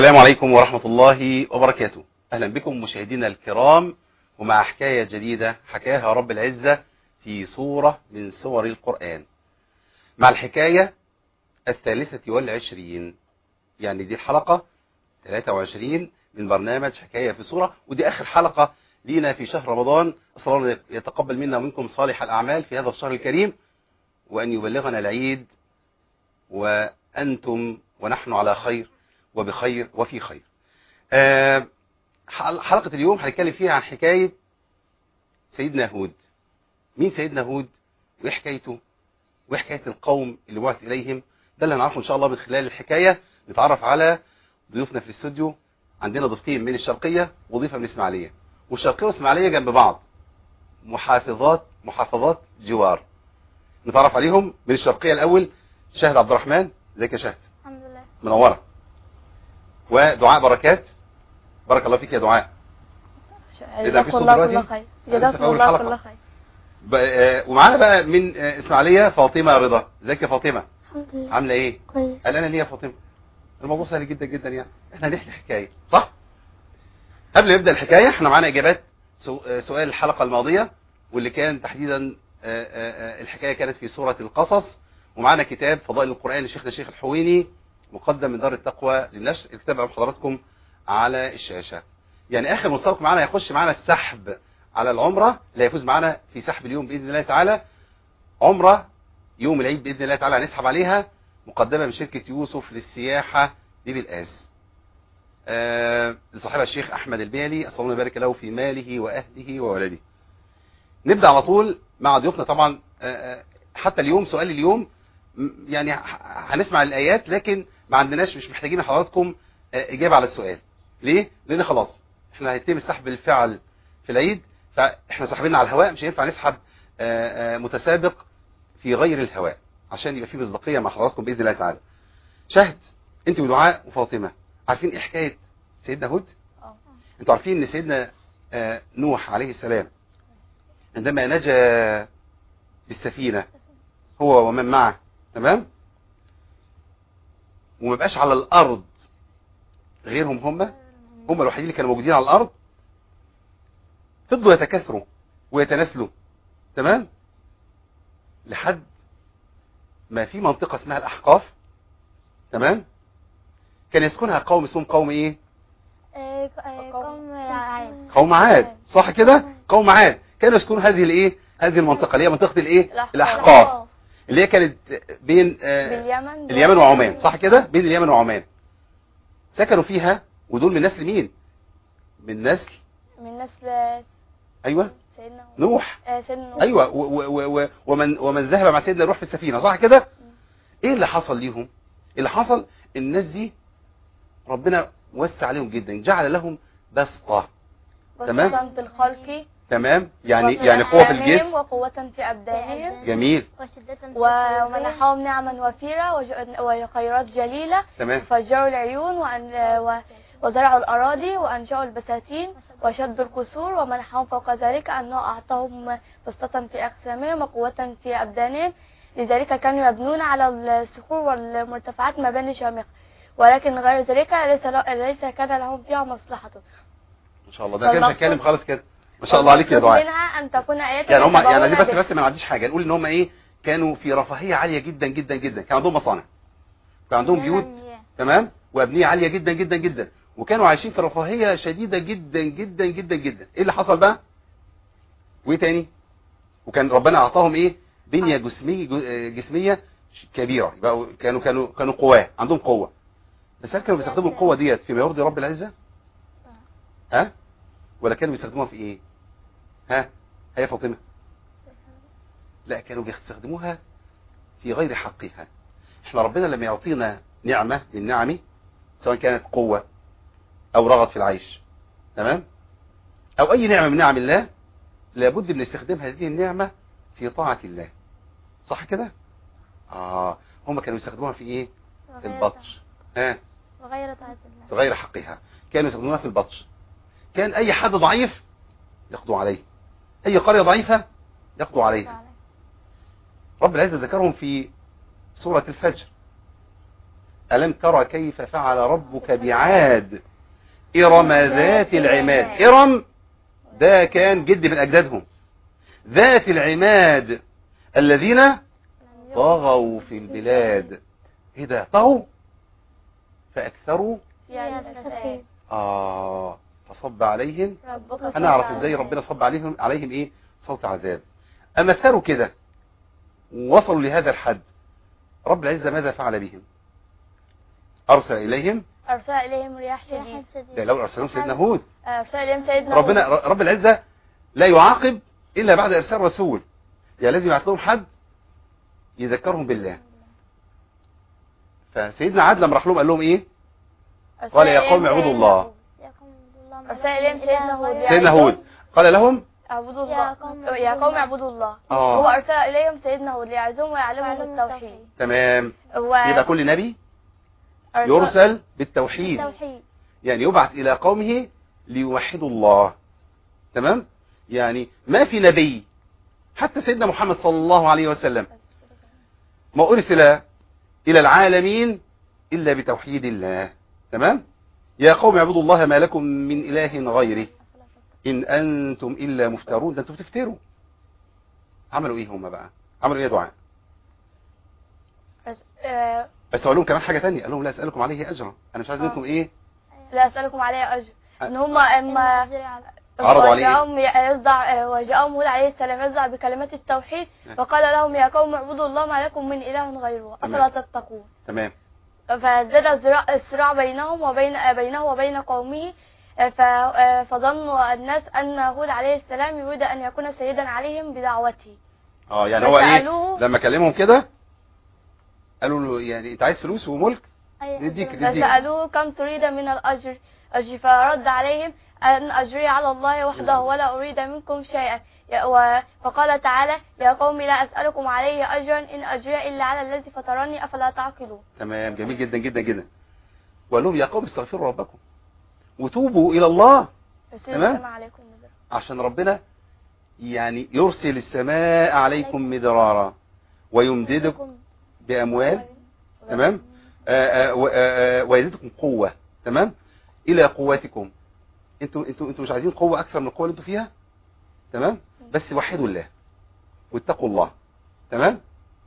السلام عليكم ورحمة الله وبركاته أهلا بكم مشاهدينا الكرام ومع حكاية جديدة حكاها رب العزة في سورة من سور القرآن مع الحكاية الثالثة والعشرين يعني دي الحلقة 23 من برنامج حكاية في سورة ودي آخر حلقة لينا في شهر رمضان أسأل الله يتقبل منا ومنكم صالح الأعمال في هذا الشهر الكريم وأن يبلغنا العيد وأنتم ونحن على خير وبخير وفي خير آه حلقة اليوم هنتكلم فيها عن حكاية سيدنا هود مين سيدنا هود وايه حكايته وايه حكاية القوم اللي بعث إليهم ده اللي هنعرفه إن شاء الله من خلال الحكاية نتعرف على ضيوفنا في الاستوديو عندنا ضيفتين من الشرقية وضيفة من الإسماعيلية والشرقية والإسماعيلية جنب بعض محافظات محافظات جوار نتعرف عليهم من الشرقية الأول شاهد عبد الرحمن ازيك يا شاهد الحمد لله منورة ودعاء بركات بارك الله فيك يا دعاء إيه ده، في جزاكم صوت الله دلوقتي؟ كل خير أنا لسه في جزاكم أول الله حلقة. كل خير ب- آه، ومعانا بقى من آه، اسماعيليه فاطمه رضا ازيك يا فاطمه الحمد لله عامله ايه كويس قال انا ليه يا فاطمه الموضوع سهل جدا جدا يعني احنا هنحكي حكايه صح قبل ما نبدا الحكايه احنا معانا اجابات سو- آه، سؤال الحلقه الماضيه واللي كان تحديدا آه، آه، آه، الحكايه كانت في سوره القصص ومعانا كتاب فضائل القران لشيخنا الشيخ الحويني مقدم من دار التقوى للنشر الكتاب امام حضراتكم على الشاشه يعني اخر مسابق معانا يخش معانا السحب على العمره لا يفوز معانا في سحب اليوم باذن الله تعالى عمره يوم العيد باذن الله تعالى هنسحب عليها مقدمه من شركه يوسف للسياحه دي بالاس آه لصاحبها الشيخ احمد البيلي اسال الله يبارك له في ماله واهله وولده نبدا على طول مع ضيوفنا طبعا آه، آه، حتى اليوم سؤال اليوم م- يعني ه- هنسمع الايات لكن ما عندناش مش محتاجين من حضراتكم آه، اجابه على السؤال ليه لان خلاص احنا هيتم السحب بالفعل في العيد فاحنا ساحبين على الهواء مش هينفع نسحب آه، آه، متسابق في غير الهواء عشان يبقى في مصداقيه مع حضراتكم باذن الله تعالى شهد انت ودعاء وفاطمه عارفين ايه حكايه سيدنا هود اه انتوا عارفين ان سيدنا آه، نوح عليه السلام عندما نجا بالسفينه هو ومن معه تمام وما بقاش على الارض غيرهم هم هم الوحيدين اللي كانوا موجودين على الارض فضلوا يتكاثروا ويتناسلوا تمام لحد ما في منطقة اسمها الأحقاف تمام كان يسكنها قوم اسمهم قوم ايه آه، آه، قوم عاد قوم عاد صح كده قوم عاد كانوا يسكنوا هذه الايه هذه المنطقة اللي هي منطقة الايه الأحقاف اللي هي كانت بين آه، باليمن اليمن وعمان صح كده بين اليمن وعمان سكنوا فيها ودول من نسل مين من نسل من نسل ايوه سيدنا نوح آه، سيدنا نوح. ايوه و و و ومن ومن ذهب مع سيدنا نوح في السفينه صح كده ايه اللي حصل ليهم اللي حصل الناس دي ربنا وسع عليهم جدا جعل لهم بسطه تمام. بسطة في الخلق تمام يعني وفي يعني قوه في أجسامهم الجسم وقوة في أبدانهم جميل ومنحهم نعما وفيرة وج- وخيرات جليلة تمام وفجروا العيون وأن و- وزرعوا الأراضي وأنشأوا البساتين وشدوا القصور ومنحهم فوق ذلك أنه أعطاهم بسطة في أجسامهم وقوة في أبدانهم لذلك كانوا يبنون على الصخور والمرتفعات مباني شامخة ولكن غير ذلك ليس, ل- ليس كان لهم فيها مصلحة ما شاء الله ده كده مش فالمقصود- هتكلم خالص كده ما شاء الله عليك يا والمقصود دعاء منها أن تكون آيات يعني هم يعني يتبعون دي بس بها. بس ما نعديش حاجه نقول ان هم ايه كانوا في رفاهيه عاليه جدا جدا جدا كان عندهم مصانع كان عندهم بيوت تمام وابنيه عاليه جدا جدا جدا وكانوا عايشين في رفاهيه شديده جدا جدا جدا جدا ايه اللي حصل بقى وايه تاني وكان ربنا اعطاهم ايه بنيه جسميه جسميه كبيره يبقى كانوا كانوا كانوا قواه عندهم قوه بس هل كانوا بيستخدموا القوه ديت فيما يرضي رب العزه ها ولا كانوا بيستخدموها في ايه ها هي فاطمه لا كانوا بيستخدموها في غير حقها احنا ربنا لما يعطينا نعمة من نعمه سواء كانت قوة او رغد في العيش تمام او اي نعمة من نعم الله لابد من استخدام هذه النعمة في طاعة الله صح كده اه هم كانوا يستخدموها في ايه في البطش ها وغير طاعة الله في غير حقها كانوا يستخدمونها في البطش كان اي حد ضعيف يقضوا عليه اي قرية ضعيفة يقضوا عليها رب العزة ذكرهم في سورة الفجر ألم ترى كيف فعل ربك بعاد إرم ذات العماد إرم ده كان جد من أجدادهم ذات العماد الذين طغوا في البلاد ايه ده طغوا فأكثروا فيها الفساد آه فصب عليهم ربك أنا أعرف إزاي ربنا صب عليهم عليهم إيه صوت عذاب أما ثاروا كده وصلوا لهذا الحد رب العزة ماذا فعل بهم أرسل إليهم أرسل إليهم رياح شديد ده لو أرسلهم سيدنا هود أرسل إليهم سيدنا ربنا هود. رب العزة لا يعاقب إلا بعد إرسال رسول يعني لازم يبعث لهم حد يذكرهم بالله فسيدنا عاد لما راح لهم قال لهم إيه أرسل قال يا إليهم قوم اعبدوا سيدنا الله هود. أرسل إليهم سيدنا هود سيدنا هود قال لهم اعبدوا يا الله قوم يا قوم اعبدوا الله آه. هو أرسل إليهم سيدنا هود ليعزهم ويعلمهم التوحيد تمام هو يبقى كل نبي أرسل- يرسل بالتوحيد توحيد يعني يبعث إلى قومه ليوحدوا الله تمام يعني ما في نبي حتى سيدنا محمد صلى الله عليه وسلم ما أرسل إلى العالمين إلا بتوحيد الله تمام يا قوم اعبدوا الله ما لكم من إله غيره إن أنتم إلا مفترون ده أنتم بتفتروا عملوا إيه هم بقى عملوا إيه يا دعاء أرس- آه، بس قال لهم كمان حاجة تانية قال لهم لا أسألكم عليه أجرا أنا مش عايز منكم إيه لا أسألكم عليه أجر إن هم إما عرضوا عليه إيه؟ وجاءهم يصدع آه، وجاءهم هود عليه السلام يصدع بكلمات التوحيد نعم. فقال لهم يا قوم اعبدوا الله ما لكم من إله غيره تمام. أفلا تتقون تمام فازداد الصراع- الصراع بينهم وبين آه، بينه وبين قومه آه، ف- آه، فظنوا الناس أن هود عليه السلام يريد أن يكون سيدا عليهم بدعوته اه يعني هو ايه فسألوه- لما كلمهم كده قالوا له يعني انت عايز فلوس وملك نديك نديك فسألوه كم تريد من الأجر أجر فرد عليهم أن أجري على الله وحده ولا أريد منكم شيئا يا- و- فقال تعالى يا قوم لا أسألكم عليه أجرا إن أجري إلا على الذي فطرني أفلا تعقلون تمام جميل جدا جدا جدا وقال لهم يا قوم استغفروا ربكم وتوبوا الى الله يرسل تمام. السماء عليكم مدرا عشان ربنا يعني يرسل السماء عليكم مدرارا ويمددكم باموال تمام آه، آه، و- آه، آه، ويزيدكم قوة تمام الى قوتكم انتوا انتوا انتوا مش عايزين قوة اكثر من القوة اللي انتوا فيها تمام بس وحدوا الله واتقوا الله تمام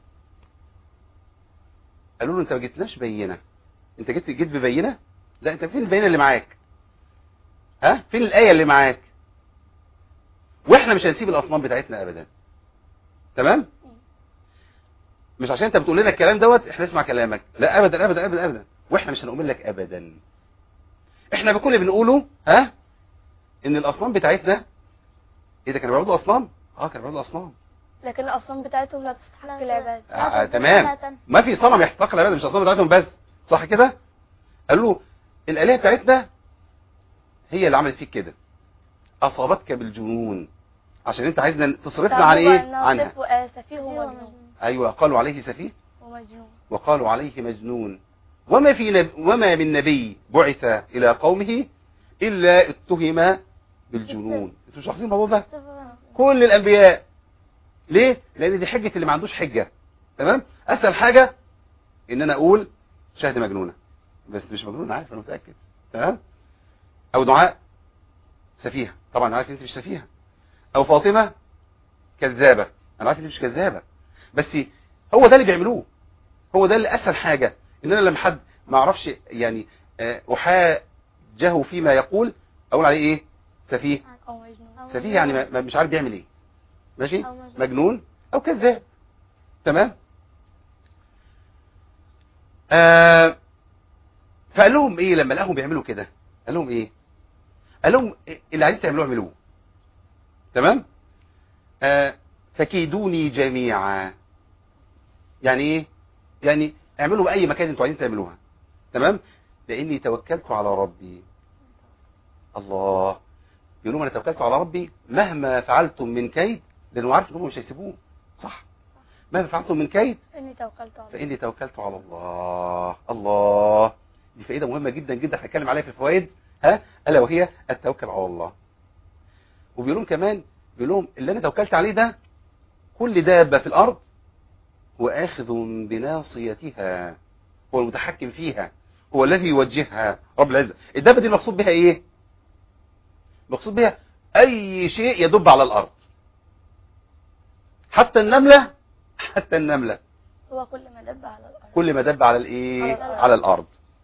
قالوا له انت ما جبتناش بينة انت جيت جيت ببينة لا انت فين البينة اللي معاك ها فين الآية اللي معاك واحنا مش هنسيب الاصنام بتاعتنا ابدا تمام مش عشان انت بتقول لنا الكلام دوت احنا نسمع كلامك لا ابدا ابدا ابدا ابدا واحنا مش هنؤمن لك ابدا احنا بكل اللي بنقوله ها ان الاصنام بتاعتنا ايه ده كانوا بيعبدوا اصنام اه كانوا بيعبدوا اصنام لكن الأصنام بتاعتهم لا تستحق العبادة آه آه تمام ما في صنم يحتق العباده مش الاصنام بتاعتهم بس صح كده قالوا له الالهه بتاعتنا هي اللي عملت فيك كده اصابتك بالجنون عشان انت عايزنا تصرفنا عن فهو ايه أنه عنها سف- آه، سفيه ومجنون ايوه قالوا عليه سفيه ومجنون وقالوا عليه مجنون وما في نب... وما من نبي بعث الى قومه الا اتهم بالجنون انتوا مش عارفين الموضوع ده كل الانبياء ليه لان دي حجه اللي ما عندوش حجه تمام اسهل حاجه ان انا اقول شهد مجنونه بس مش مجنونه عارف انا متاكد تمام او دعاء سفيهه طبعا عارف انت مش سفيهه او فاطمه كذابه انا عارف انت مش كذابه بس هو ده اللي بيعملوه هو ده اللي اسهل حاجه ان انا لما حد ما اعرفش يعني آه، احاجه فيما يقول اقول عليه ايه سفيه أو مجنون سفيه يعني ما- ما- مش عارف بيعمل ايه ماشي أو مجنون. مجنون او كذاب تمام آه فقال لهم ايه لما لقاهم بيعملوا كده قال لهم ايه قال لهم إيه اللي عايزين تعملوه اعملوه تمام آه فكيدوني جميعا يعني ايه يعني اعملوا باي مكان انتوا عايزين تعملوها تمام لاني توكلت على ربي الله يقول لهم انا توكلت على ربي مهما فعلتم من كيد لانه عارف انهم مش هيسيبوه صح مهما فعلتم من كيد إني توكلت على الله فاني توكلت على الله الله دي فائده مهمه جدا جدا هنتكلم عليها في الفوائد ها الا وهي التوكل على الله وبيقول لهم كمان بيقول لهم اللي انا توكلت عليه ده كل دابه في الارض هو اخذ بناصيتها هو المتحكم فيها هو الذي يوجهها رب العزة الدابة دي المقصود بها ايه المقصود بها اي شيء يدب على الارض حتى النملة حتى النملة هو كل ما دب على الأرض كل ما دب على الايه على الأرض. على الارض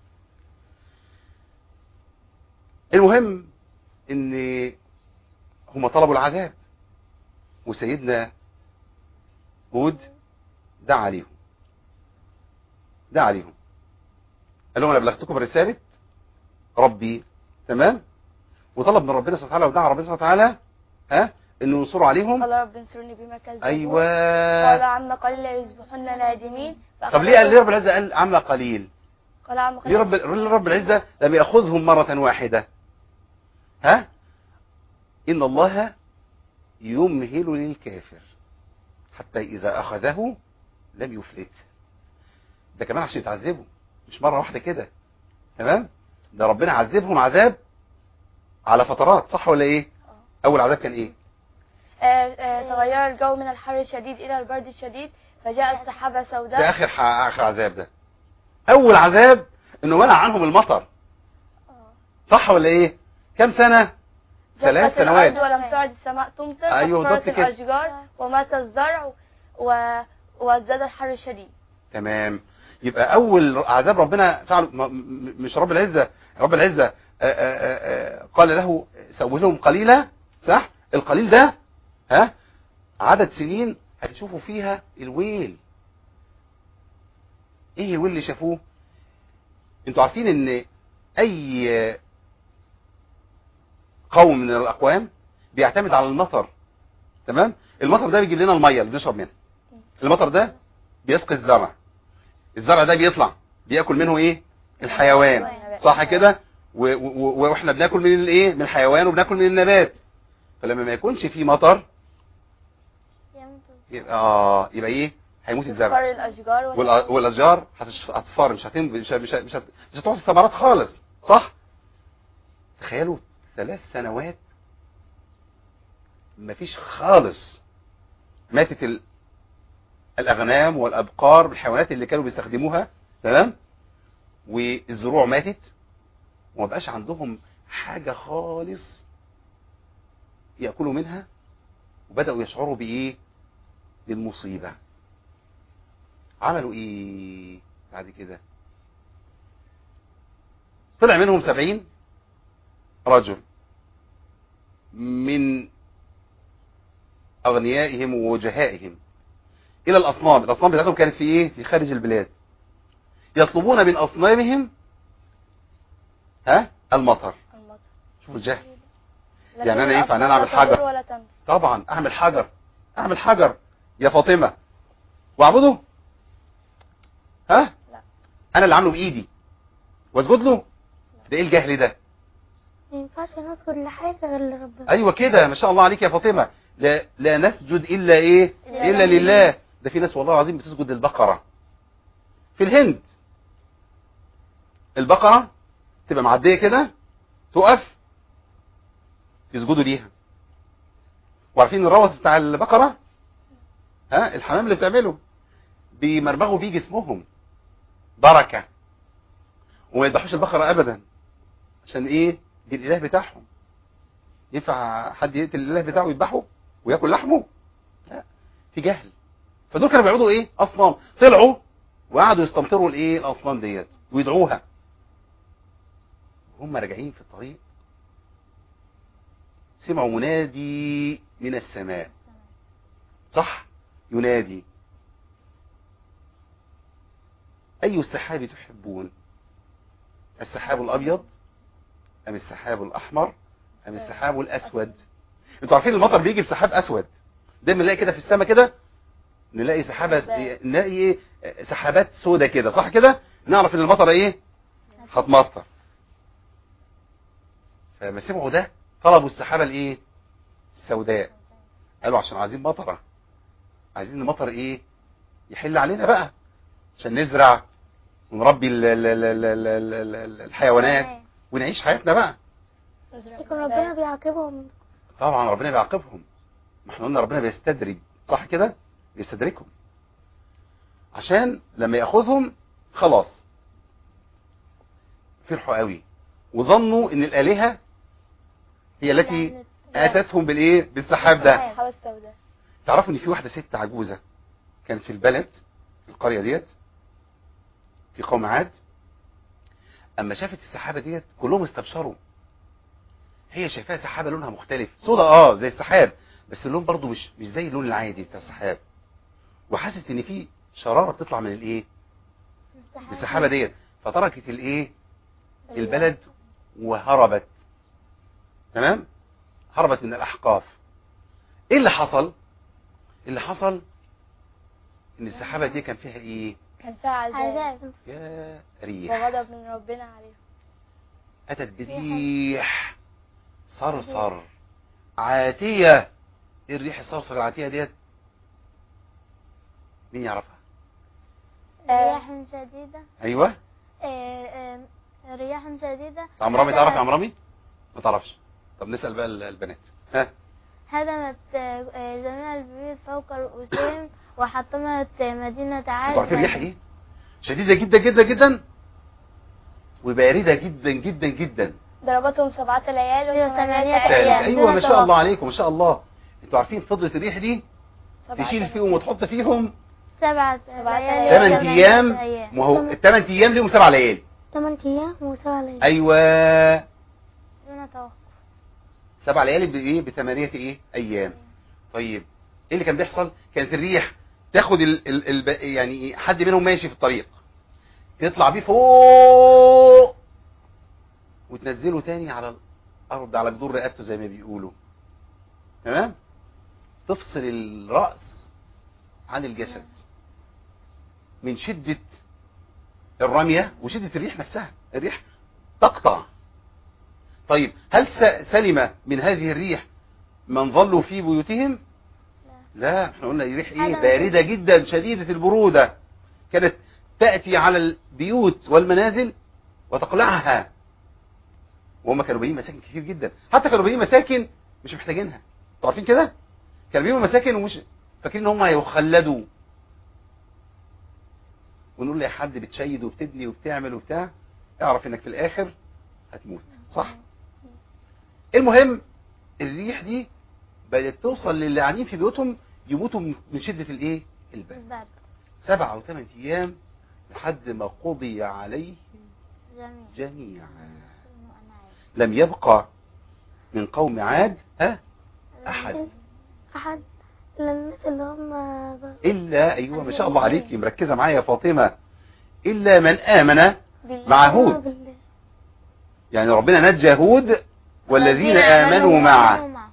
المهم ان هم طلبوا العذاب وسيدنا هود دعا عليهم دعا عليهم قال لهم انا بلغتكم رساله ربي تمام وطلب من ربنا سبحانه وتعالى ودعا ربنا سبحانه وتعالى ها انه ينصروا عليهم قال رب انصرني بما كذبوا قال ايوه عما قليل يصبحن نادمين طب ليه قال ليه رب العزه قال عما قليل قال عما ليه قليل رب ليه رب العزة لم يأخذهم مرة واحدة ها إن الله يمهل للكافر حتى إذا أخذه لم يفلت ده كمان عشان يتعذبوا مش مرة واحدة كده تمام ده ربنا عذبهم عذاب على فترات صح ولا ايه اول عذاب كان ايه آه، آه، تغير الجو من الحر الشديد إلى البرد الشديد فجاء السحابة ده سوداء اخر ح- اخر عذاب ده اول عذاب انه منع عنهم المطر آه. صح ولا ايه كم سنة ثلاث جفت الأرض سنوات ولم تعد السماء تمطر أيوة، واصفرت بالضبط كده. الأشجار ومات الزرع و... وازداد الحر الشديد تمام يبقى اول عذاب ربنا فعله م- م- مش رب العزه رب العزه آآ آآ آآ قال له سوّلهم قليلا صح القليل ده ها عدد سنين هتشوفوا فيها الويل ايه الويل اللي شافوه انتوا عارفين ان اي قوم من الاقوام بيعتمد على المطر تمام المطر ده بيجيب لنا الميه اللي بنشرب منها المطر ده بيسقي الزرع الزرع ده بيطلع بياكل منه ايه الحيوان صح كده و- و- و- واحنا بناكل من الايه من الحيوان وبناكل من النبات فلما ما يكونش في مطر يبقى اه يبقى ايه هيموت الزرع تصفر الأشجار والأ- والاشجار هتش- هتصفر مش هتم مش مش مش, هت- مش هتعطي ثمرات خالص صح تخيلوا ثلاث سنوات مفيش خالص ماتت ال... الاغنام والابقار والحيوانات اللي كانوا بيستخدموها تمام والزروع ماتت وما بقاش عندهم حاجة خالص يأكلوا منها وبدأوا يشعروا بإيه بالمصيبة عملوا إيه بعد كده طلع منهم سبعين رجل من أغنيائهم ووجهائهم إلى الأصنام الأصنام بتاعتهم كانت في إيه في خارج البلاد يطلبون من أصنامهم ها المطر المطر شوفوا الجهل لكن يعني أنا ينفع إن أنا الأرض أعمل لا تضر حجر؟ ولا تنفع طبعا اعمل حجر اعمل حجر يا فاطمة واعبده ها لا. انا اللي عامله بايدي واسجد له ده ايه الجهل ده ما ينفعش نسجد لحاجة غير لربنا ايوه كده ما شاء الله عليك يا فاطمة لا لا نسجد الا ايه إلا الا لله ده في ناس والله العظيم بتسجد للبقرة في الهند البقرة تبقى معدية كده تقف يسجدوا ليها وعارفين الروث بتاع البقرة ها الحمام اللي بتعمله بيمرمغوا بيه جسمهم بركة وما يذبحوش البقرة ابدا عشان ايه دي الاله بتاعهم ينفع حد يقتل الاله بتاعه ويذبحه وياكل لحمه لا في جهل فدول كانوا بيعبدوا ايه اصنام طلعوا وقعدوا يستمطروا الايه الاصنام ديت ويدعوها وهم راجعين في الطريق سمعوا منادي من السماء صح ينادي أي السحاب تحبون السحاب الأبيض أم السحاب الأحمر أم السحاب الأسود انتوا عارفين المطر بيجي بسحاب أسود دايما نلاقي كده في السماء كده نلاقي سحابة نلاقي ايه سحابات سودة كده صح كده نعرف ان المطر ايه هتمطر فلما سمعوا ده طلبوا السحابة الايه السوداء قالوا عشان عايزين مطرة عايزين المطر ايه يحل علينا بقى عشان نزرع ونربي ال- ال- ال- ال- ال- ال- ال- الحيوانات ونعيش حياتنا بقى لكن ربنا بيعاقبهم طبعا ربنا بيعاقبهم ما احنا قلنا ربنا بيستدرج صح كده بيستدركهم عشان لما ياخذهم خلاص فرحوا قوي وظنوا ان الالهه هي التي اتتهم بالايه بالسحاب ده السحابة السوداء تعرفوا ان في واحده ست عجوزه كانت في البلد في القريه ديت في قوم عاد اما شافت السحابه ديت كلهم استبشروا هي شايفاها سحابه لونها مختلف سودا اه زي السحاب بس اللون برضو مش مش زي اللون العادي بتاع السحاب وحست ان في شراره بتطلع من الايه من السحابه ديت فتركت الايه البلد وهربت تمام هربت من الاحقاف ايه اللي حصل اللي حصل ان السحابه دي كان فيها ايه كان فيها عذاب عذاب يا ريح وغضب من ربنا عليهم اتت بريح صرصر عاتيه ايه الريح الصرصر العاتيه ديت مين يعرفها رياح شديدة ايوه آه، آه، رياح شديدة عمرامي تعرف يا هدمت- عمرامي ما تعرفش طب نسال بقى ال- البنات ها هدمت آه، آه، جميع البيوت فوق رؤوسهم وحطمت مدينة عاد انتوا عارفين الريح ايه شديده جدا جدا جدا وبارده جدا جدا جدا ضربتهم سبعة ليال وثمانية وثمانية أيام. ايوه ما شاء دون الله عليكم ما شاء الله انتوا عارفين فضله الريح دي سبعة تشيل ليال. فيهم وتحط فيهم سبعة سبعة ليالي ثمان وثمانية ايام أيام. ما هو الثمان ايام ليهم سبع ليالي 8 أيام وسبع ليالي ايوه دون توقف سبع ليالي بايه بثمانيه ايه ايام طيب ايه اللي كان بيحصل كانت الريح تاخد ال ال ال يعني إيه؟ حد منهم ماشي في الطريق تطلع بيه فوق وتنزله تاني على الارض على جدور رقبته زي ما بيقولوا تمام تفصل الراس عن الجسد من شده الرميه وشده الريح نفسها الريح تقطع طيب هل س- سلم من هذه الريح من ظلوا في بيوتهم لا احنا قلنا الريح ايه هذا- باردة جدا شديدة البرودة كانت تأتي على البيوت والمنازل وتقلعها وهم كانوا بيين مساكن كتير جدا حتى كانوا بيين مساكن مش محتاجينها انتوا عارفين كده كانوا بيين مساكن ومش فاكرين ان هم هيخلدوا ونقول يا حد بتشيد وبتبني وبتعمل وبتاع اعرف انك في الاخر هتموت صح المهم الريح دي بدأت توصل للي قاعدين في بيوتهم يموتوا من من شدة الايه البرد الباب سبعة او ثمان ايام لحد ما قضي عليه جميع جميعا أنا عارف. لم يبقى من قوم عاد ها احد أحد للناس اللي هم الا ايوه ما شاء الله عليكي مركزة معايا يا فاطمة الا من امن بالله. مع هود بالله. يعني ربنا نجى هود والذين امنوا معه معه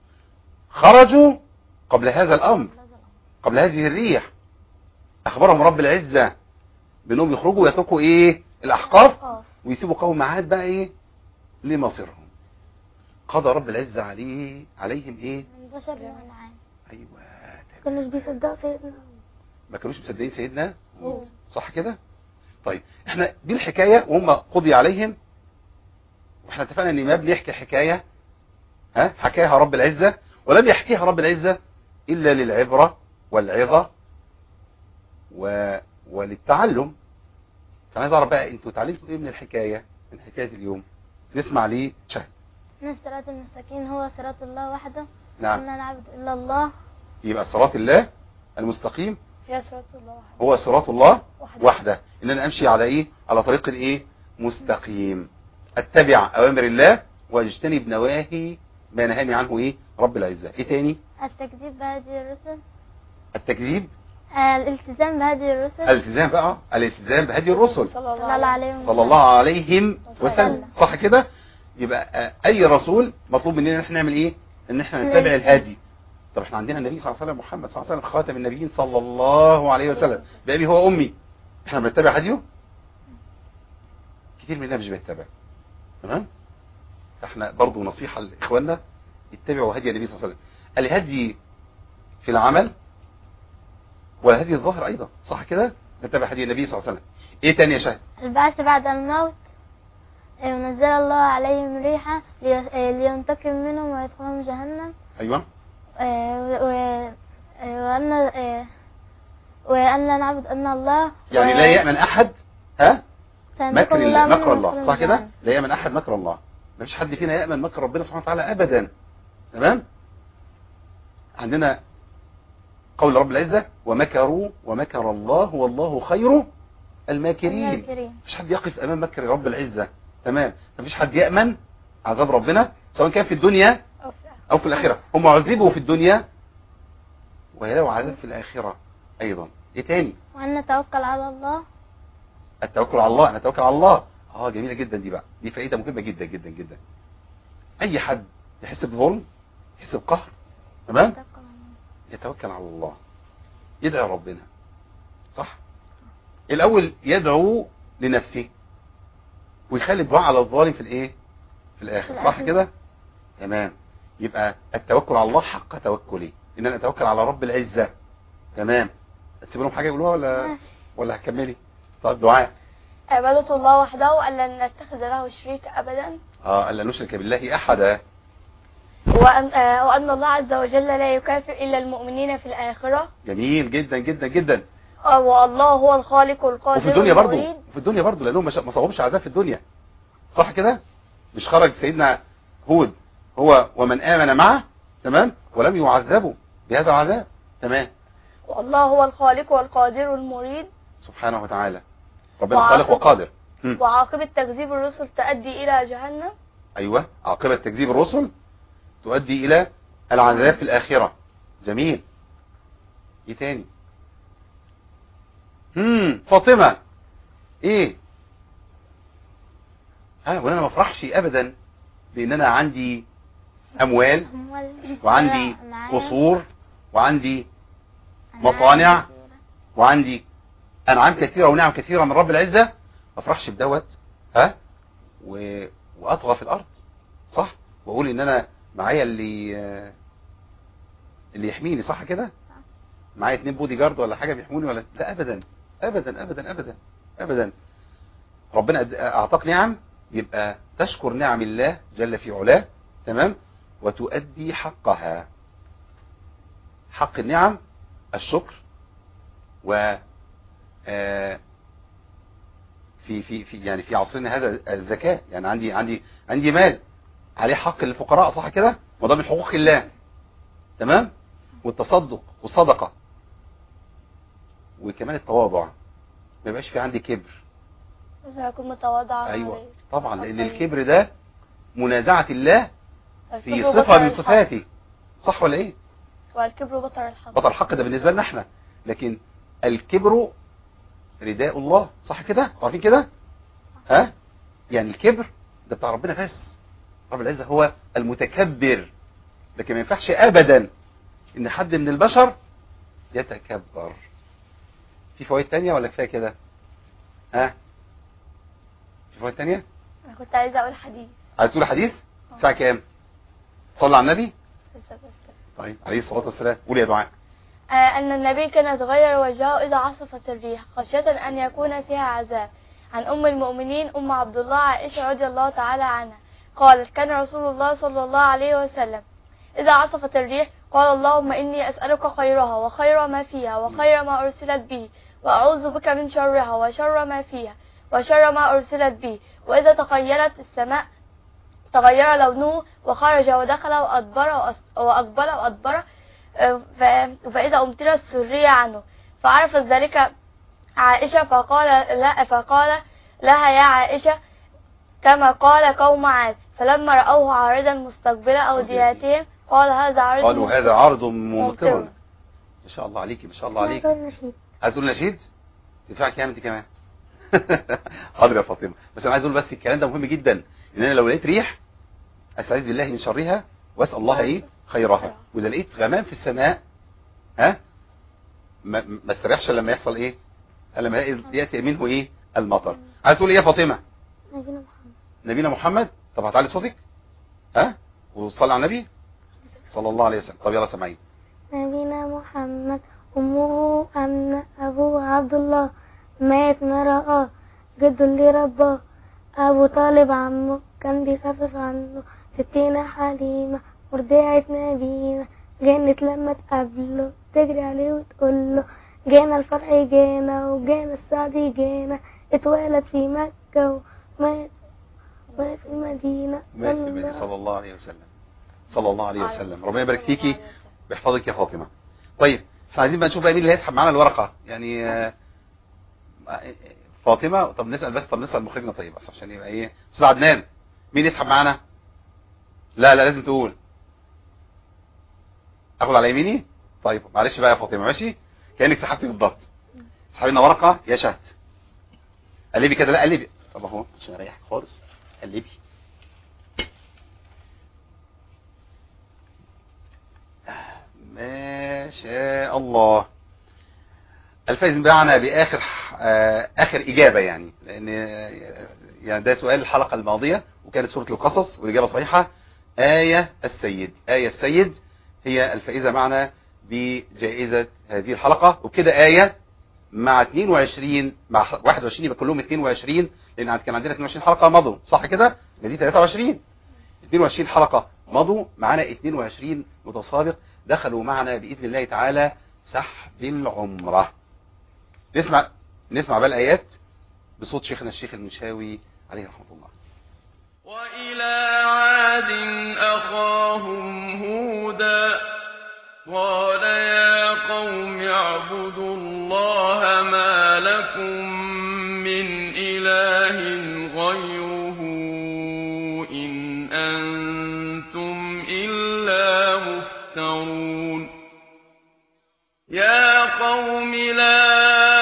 خرجوا قبل هذا الامر قبل هذه الريح اخبرهم رب العزة بانهم يخرجوا ويتركوا ايه الاحقاف آه. ويسيبوا قوم عاد بقى ايه لمصيرهم قضى رب العزة عليه عليهم ايه من بشر وأنعام ايوه كانوش بيصدقوا سيدنا ما كانوش مصدقين سيدنا هود. صح كده طيب احنا دي الحكاية وهم قضي عليهم واحنا اتفقنا ان ما بنحكي حكاية ها حكاها رب العزة ولم يحكيها رب العزة الا للعبرة والعظة و... وللتعلم فانا عايز اعرف بقى انتوا اتعلمتوا ايه من الحكاية من حكاية اليوم نسمع ليه شهد إن الصراط المستقيم هو صراط الله وحده نعم لا نعبد إلا الله يبقى صراط الله المستقيم يا صراط الله وحده. هو صراط الله وحده. وحده ان انا امشي على ايه على طريق الايه مستقيم اتبع اوامر الله واجتنب نواهي ما نهاني عنه ايه رب العزة ايه تاني التكذيب بهذه الرسل التكذيب آه، الالتزام بهذه الرسل الالتزام بقى الالتزام بهدي الرسل صلى صلى الله عليه وسلم صلى الله عليهم وسلم وسلم. صح كده يبقى آه، اي رسول مطلوب مننا ان احنا نعمل ايه ان احنا نتبع الهادي طب احنا عندنا النبي صلى الله عليه وسلم محمد صلى الله عليه وسلم خاتم النبيين صلى الله عليه وسلم بأبي هو امي احنا بنتبع هديه كتير مننا مش بيتبع تمام فاحنا برضو نصيحة لاخواننا اتبعوا هدي النبي صلى الله عليه وسلم الهدي في العمل والهدي الظاهر ايضا صح كده نتبع هدي النبي صلى الله عليه وسلم ايه تاني يا شاهد البعث بعد الموت آه، ونزل الله عليهم ريحا لي- آه، لينتقم منهم ويدخلهم جهنم ايوه آه، و- آه، وأن آه، وأن لا نعبد إلا الله يعني و- لا يأمن أحد ها مكر الله منه مكر الله مكر صح كده الجبار. لا يأمن أحد مكر الله ما فيش حد فينا يأمن مكر ربنا سبحانه وتعالى أبدا تمام عندنا قول رب العزة ومكروا ومكر الله والله خير الماكرين الماكرين. مفيش حد يقف أمام مكر رب العزة تمام مفيش حد يأمن عذاب ربنا سواء كان في الدنيا أو في الآخرة. أو في الآخرة هم عذبوا في الدنيا ويلاقوا عذاب في الآخرة أيضا إيه تاني وأن نتوكل على الله التوكل على الله انا اتوكل على الله اه جميله جدا دي بقى دي فائده مهمه جدا جدا جدا اي حد يحس بظلم يحس بقهر تمام نتوكل على الله. يتوكل على الله يدعي ربنا صح الاول يدعو لنفسه ويخلي الدعاء على الظالم في الايه في الاخر في صح الآخر. كده تمام يبقى التوكل على الله حق توكلي ان انا اتوكل على رب العزه تمام تسيب لهم حاجه يقولوها ولا ماشي. ولا هتكملي طب دعاء عبادة الله وحده ألا نتخذ له شريك أبدا اه الا نشرك بالله احدا وأن, آه، وأن الله عز وجل لا يكافئ إلا المؤمنين في الآخرة جميل جدا جدا جدا آه، والله هو الخالق القادر وفي الدنيا برضو المريد. في الدنيا برضو لانهم مش- ما صابهمش عذاب في الدنيا صح كده مش خرج سيدنا هود هو ومن امن معه تمام ولم يعذبوا بهذا العذاب تمام والله هو الخالق والقادر المريد سبحانه وتعالى ربنا وعاقب- خالق وقادر مم. وعاقبة تكذيب الرسل تؤدي إلى جهنم ايوه عاقبه تكذيب الرسل تؤدي الى العذاب في الاخره جميل ايه تاني امم فاطمه ايه ها وانا ما افرحش ابدا بان انا عندي اموال أموال. وعندي أنا عايز- قصور وعندي أنا مصانع. عايز كتيرة. وعندي انعام كثيره ونعم كثيره من رب العزه ما افرحش بدوت ها و... واطغى في الارض صح واقول ان انا معايا اللي اللي يحميني صح كده معايا اتنين بودي جارد ولا حاجه بيحموني ولا لا ابدا ابدا ابدا ابدا ابدا ربنا أد- اعطاك نعم يبقى تشكر نعم الله جل في علاه تمام وتؤدي حقها حق النعم الشكر و آه، في في في يعني في عصرنا هذا الزكاه يعني عندي عندي عندي مال عليه حق للفقراء صح كده وده من حقوق الله تمام والتصدق والصدقه وكمان التواضع ما يبقاش في عندي كبر لازم أكون متواضع ايوه عليه. طبعا لان طيب. الكبر ده منازعه الله في الكبر صفه بطر من الحق. صفاته صح ولا ايه والكبر بطر الحق بطل الحق ده بالنسبه لنا احنا لكن الكبر رداء الله صح كده عارفين كده ها يعني الكبر ده بتاع ربنا بس رب العزه هو المتكبر لكن ما ينفعش ابدا ان حد من البشر يتكبر في فوائد تانية ولا كفايه كده ها في فوائد تانية أنا كنت عايزة أقول حديث عايز تقول حديث الساعه كام صلى على النبي طيب عليه الصلاه والسلام قول يا دعاء آه، أن النبي كان يتغير وجهه إذا عصفت الريح خشية أن يكون فيها عذاب عن أم المؤمنين أم عبد الله عائشة رضي الله تعالى عنها قالت كان رسول الله صلى الله عليه وسلم إذا عصفت الريح قال اللهم إني أسألك خيرها وخير ما فيها وخير ما أرسلت به وأعوذ بك من شرها وشر ما فيها وشر ما أرسلت به وإذا تخيلت السماء تغير لونه وخرج ودخل وأدبر وأس- وأقبل وأدبر آه، ف- فإذا أمطرت سرية عنه فعرفت ذلك عائشة فقال لا فقال لها يا عائشة كما قال قوم عاد فلما رأوه عارضا مستقبل أودياتهم قال هذا عارض قالوا مستقبل. هذا عرض ممطر ممطر. ما شاء الله عليكي ما شاء الله أنا عليكي أقول نشيد عايز تقول نشيد تدفع كام انت كمان حاضر يا فاطمه بس انا عايز اقول بس الكلام ده مهم جدا ان انا لو لقيت ريح استعيذ بالله من شرها واسال الله ايه خيرها واذا لقيت غمام في السماء ها ما, ما استريحش لما يحصل ايه لما ياتي منه ايه المطر عايز تقول ايه يا فاطمه نبينا محمد نبينا محمد طب هتعلي صوتك ها وصلي على النبي صلى الله عليه وسلم طب يلا سامعين نبينا محمد أمه أمنة أبوه عبد الله مات ما رآه جده اللي رباه أبو طالب عمه كان بيخفف عنه ستينا حليمة مرضعة نبينا جنت لما تقابله تجري عليه وتقول له جانا الفرح جانا وجانا السعد جانا اتولد في مكة مكة ومات مات في المدينة مات في صلى المدينة الله صلى الله عليه وسلم صلى الله عليه وسلم ربنا يبارك فيكي بيحفظك يا فاطمة طيب احنا عايزين بقى نشوف بقى مين اللي هيسحب معانا الورقة يعني آه، آه، فاطمة طب نسأل بس طب نسأل مخرجنا طيب بس عشان يبقى ايه استاذ عدنان مين يسحب معانا لا لا لازم تقول اخد على يميني طيب معلش بقى يا فاطمة ماشي كأنك سحبتي بالضبط اسحبي لنا ورقة يا شهد قلبي كده لا قلبي طب اهو عشان اريحك خالص قلبي ما شاء الله الفايز معنا باخر آه، اخر اجابه يعني لان آه، يعني ده سؤال الحلقه الماضيه وكانت سوره القصص والاجابه صحيحه ايه السيد ايه السيد هي الفائزه معنا بجائزه هذه الحلقه وبكده ايه مع 22 مع 21 يبقى كلهم 22 لان عند- كان عندنا 22 حلقه مضوا صح كده يبقى دي 23 22 حلقه مضوا معانا 22 متسابق دخلوا معنا باذن الله تعالى سحب العمره نسمع نسمع بقى الايات بصوت شيخنا الشيخ المشاوي عليه رحمه الله وإلى عاد أخاهم هودا قال يا قوم اعبدوا الله ما لكم من إله غيره إن أنتم إلا مفترون يا قوم لا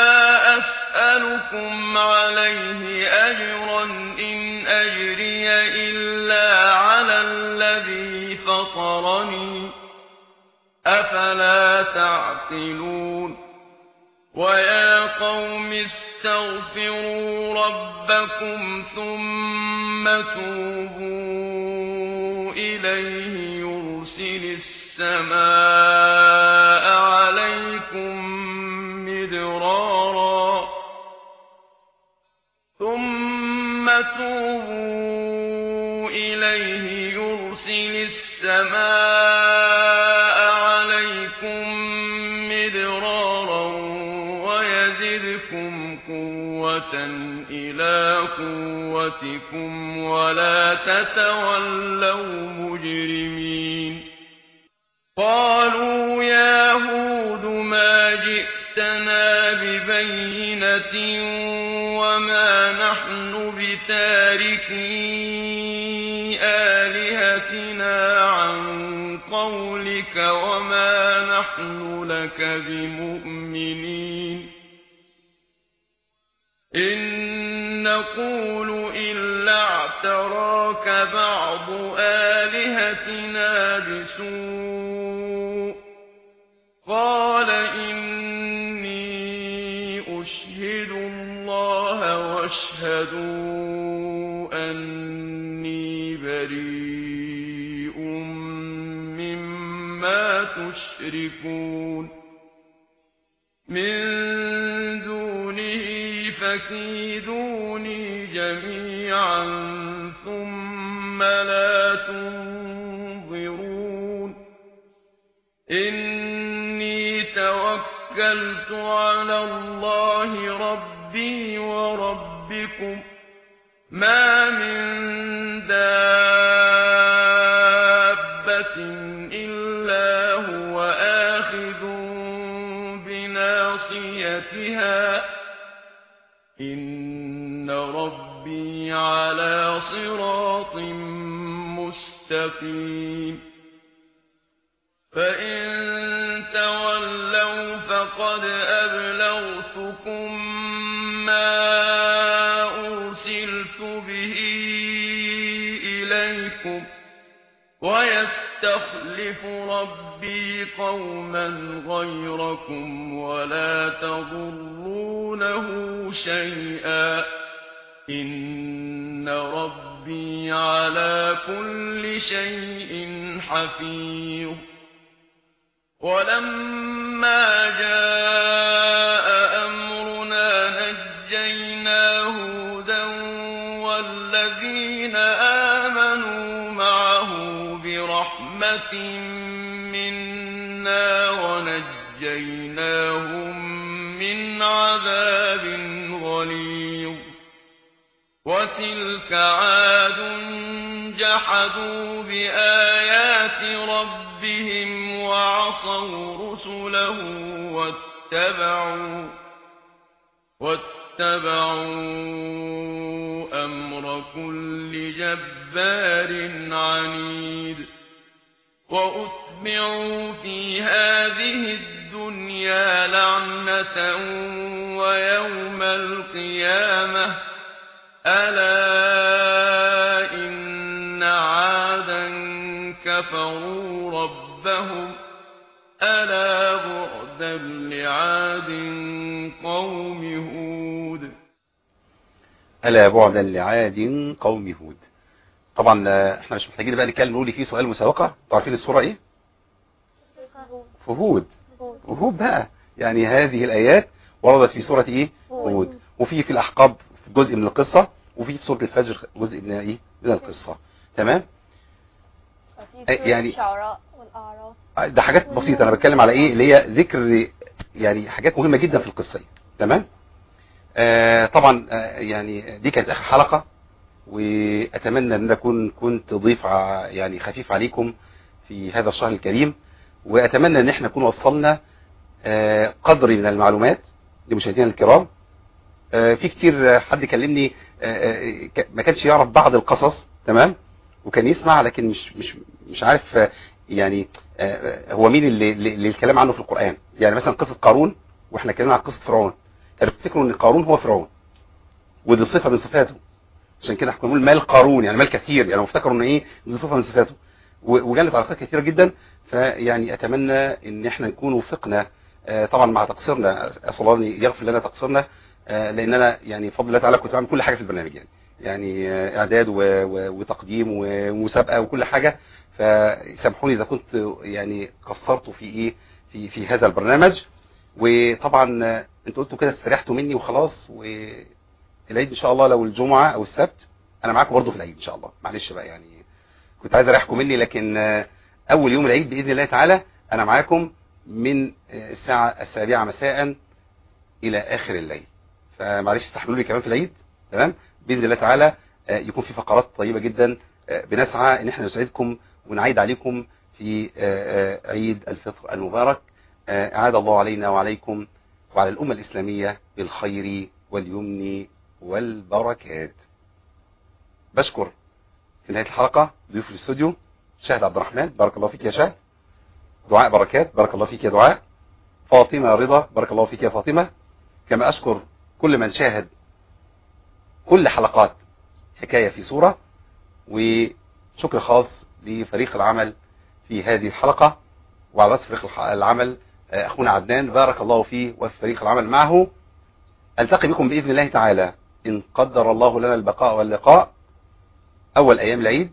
أسألكم عليه أجرا إن أجري إلا على الذي فطرني أفلا تعقلون ويا قوم استغفروا ربكم ثم توبوا إليه يرسل السماء عليكم مدرارا ثم توبوا إليه يرسل السماء عليكم مدرارا ويزدكم قوة إلى قوتكم ولا تتولوا مجرمين قالوا يا هود ما جئتنا ببينة وما نحن بتاركي آلهتنا عن قولك وما نحن لك بمؤمنين إن نقول إلا اعتراك بعض آلهتنا بسوء قال إني أشهد الله واشهدوا أني بريء مما تشركون من دونه فكيدوني جميعا ثم لا تنظرون إني توكلت على الله ربي وربكم ما من دابة إلا هو آخذ بناصيتها إن ربي على صراط مستقيم فإن تولوا فقد أبلغتكم ما أرسلت به إليكم ويستخلف ربي قوما غيركم ولا تضرونه شيئا إن ربي على كل شيء حفيظ ولما جاء أمرنا نجينا هودا والذين آمنوا معه برحمة منا ونجيناهم من عذاب غليظ وتلك عاد جحدوا بآيات ربهم وعصوا رسله واتبعوا واتبعوا أمر كل جبار عنيد وأتبعوا في هذه الدنيا لعنة ويوم القيامة ألا إن عادا كفروا ربهم ألا بعدا لعاد قوم هود ألا بعدا لعاد قوم هود طبعا آه، احنا مش محتاجين بقى نتكلم نقول لي فيه سؤال مسابقة انتوا عارفين الصورة ايه في هود هود بقى يعني هذه الآيات وردت في سورة ايه هود وفي في الأحقاب في جزء من القصة وفي في سورة الفجر جزء من ايه من القصة تمام وفي أي- سورة يعني- الشعراء والأعراف ده حاجات بسيطة أنا بتكلم على إيه اللي هي ذكر يعني حاجات مهمة جدا في القصة دي. تمام آه طبعا آه يعني دي كانت آخر حلقة وأتمنى أن أكون كنت ضيف ع- يعني خفيف عليكم في هذا الشهر الكريم وأتمنى أن احنا نكون وصلنا آه قدر من المعلومات لمشاهدينا الكرام آه في كتير آه، حد كلمني آه، آه، ك- ما كانش يعرف بعض القصص تمام وكان يسمع لكن مش مش مش عارف آه، يعني آه، هو مين اللي, اللي اللي الكلام عنه في القرآن يعني مثلا قصة قارون واحنا اتكلمنا عن قصة فرعون كانوا بيفتكروا ان قارون هو فرعون ودي صفة من صفاته عشان كده احنا بنقول مال قارون يعني مال كثير يعني هم افتكروا ان ايه دي صفة من صفاته و- وجالت علاقات كثيرة جدا فيعني اتمنى ان احنا نكون وفقنا آه، طبعا مع تقصيرنا اسال الله أن يغفر لنا تقصيرنا آه، لان انا يعني بفضل الله تعالى كنت بعمل كل حاجه في البرنامج يعني يعني آه، اعداد و- و- وتقديم ومسابقه وكل حاجه فسامحوني اذا كنت يعني قصرت في ايه في في هذا البرنامج وطبعا آه، انتوا قلتوا كده استريحتوا مني وخلاص والعيد ان شاء الله لو الجمعه او السبت انا معاكم برضه في العيد ان شاء الله معلش بقى يعني كنت عايز اريحكم مني لكن آه، اول يوم العيد باذن الله تعالى انا معاكم من آه، الساعه السابعه مساء الى اخر الليل فمعلش استحملوا لي كمان في العيد تمام باذن الله تعالى آه، يكون في فقرات طيبه جدا آه، بنسعى ان احنا نسعدكم ونعيد عليكم في آه، آه، عيد الفطر المبارك آه، اعاد الله علينا وعليكم وعلى الامه الاسلاميه بالخير واليمن والبركات بشكر في نهايه الحلقه ضيوف الاستوديو شاهد عبد الرحمن بارك الله فيك يا شاهد دعاء بركات بارك الله فيك يا دعاء فاطمه رضا بارك الله فيك يا فاطمه كما أشكر كل من شاهد كل حلقات حكاية في صورة وشكر خاص لفريق العمل في هذه الحلقة وعلى رأس فريق الح- العمل آه، أخونا عدنان بارك الله فيه وفي فريق العمل معه ألتقي بكم بإذن الله تعالى إن قدر الله لنا البقاء واللقاء أول أيام العيد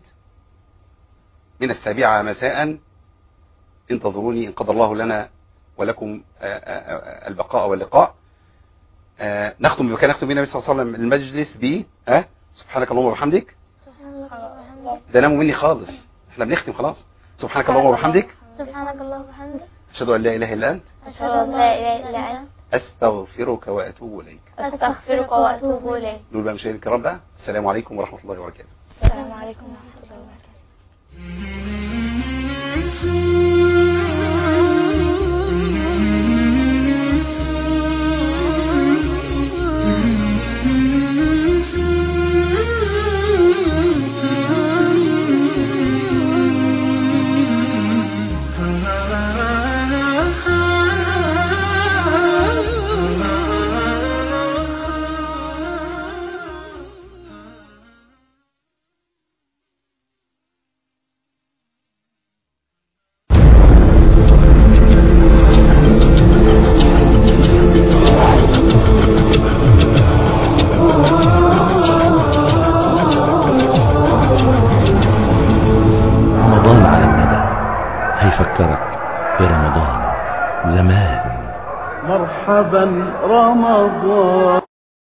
من السابعة مساء انتظروني إن قدر الله لنا ولكم آه، آه، آه، البقاء واللقاء آه، نختم بما كان نختم به النبي صلى الله عليه وسلم المجلس ب آه، سبحانك اللهم وبحمدك سبحان الله وبحمده ده ناموا مني خالص احنا بنختم خلاص سبحانك اللهم وبحمدك سبحانك الله وبحمده اشهد ان لا اله الا انت أشهد أن لا إله إلا أنت استغفرك واتوب اليك أستغفرك وأتوب إليك نقول بقى مشاهدينا الكرام بقى السلام عليكم ورحمه الله وبركاته السلام عليكم ورحمة الله وبركاته رمضان على الندى هيفكرك برمضان زمان مرحبا رمضان